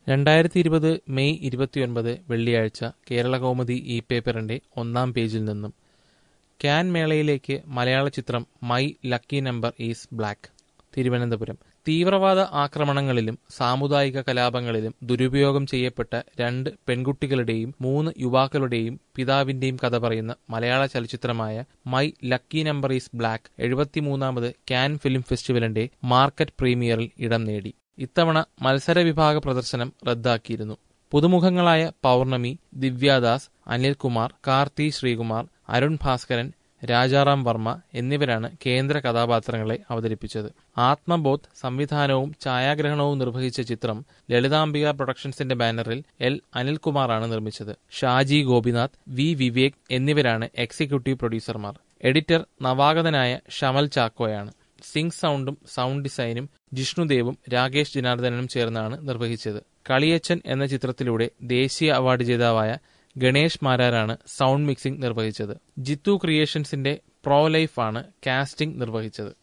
രണ്ടായിരത്തി ഇരുപത് മെയ് ഇരുപത്തിയൊൻപത് വെള്ളിയാഴ്ച കേരളകൗമുദി ഇ പേപ്പറിന്റെ ഒന്നാം പേജിൽ നിന്നും ക്യാൻ മേളയിലേക്ക് മലയാള ചിത്രം my lucky number is black Thiruvananthapuram തീവ്രവാദ ആക്രമണങ്ങളിലും സാമുദായിക കലാപങ്ങളിലും ദുരുപയോഗം ചെയ്യപ്പെട്ട രണ്ട് പെൺകുട്ടികളുടെയും മൂന്ന് യുവാക്കളുടെയും പിതാവിന്റെയും കഥ പറയുന്ന മലയാള ചലച്ചിത്രമായ my lucky number is black എഴുപത്തിമൂന്നാമത് ക്യാൻ ഫിലിം ഫെസ്റ്റിവലിന്റെ മാർക്കറ്റ് പ്രീമിയറിൽ ഇടം നേടി ഇത്തവണ മത്സര വിഭാഗ പ്രദർശനം റദ്ദാക്കിയിരുന്നു പുതുമുഖങ്ങളായ പൗർണമി ദിവ്യാദാസ് അനിൽകുമാർ കാർത്തി ശ്രീകുമാർ അരുൺ ഭാസ്കരൻ രാജാറാം വർമ്മ എന്നിവരാണ് കേന്ദ്ര കഥാപാത്രങ്ങളെ അവതരിപ്പിച്ചത് ആത്മബോധ് സംവിധാനവും ഛായാഗ്രഹണവും നിർവഹിച്ച ചിത്രം ലളിതാംബിക പ്രൊഡക്ഷൻസിന്റെ ബാനറിൽ എൽ അനിൽകുമാറാണ് നിർമ്മിച്ചത് ഷാജി ഗോപിനാഥ് വി വിവേക് എന്നിവരാണ് എക്സിക്യൂട്ടീവ് പ്രൊഡ്യൂസർമാർ എഡിറ്റർ നവാഗതനായ ഷമൽ ചാക്കോയാണ് സിംഗ് സൗണ്ടും സൗണ്ട് ഡിസൈനും ജിഷ്ണുദേവും രാകേഷ് ജനാർദ്ദനനും ചേർന്നാണ് നിർവഹിച്ചത് കളിയച്ചൻ എന്ന ചിത്രത്തിലൂടെ ദേശീയ അവാർഡ് ജേതാവായ ഗണേഷ് മാരാരാണ് സൗണ്ട് മിക്സിംഗ് നിർവഹിച്ചത് ജിത്തു ക്രിയേഷൻസിന്റെ പ്രോ ലൈഫ് ആണ് കാസ്റ്റിംഗ് നിർവഹിച്ചത്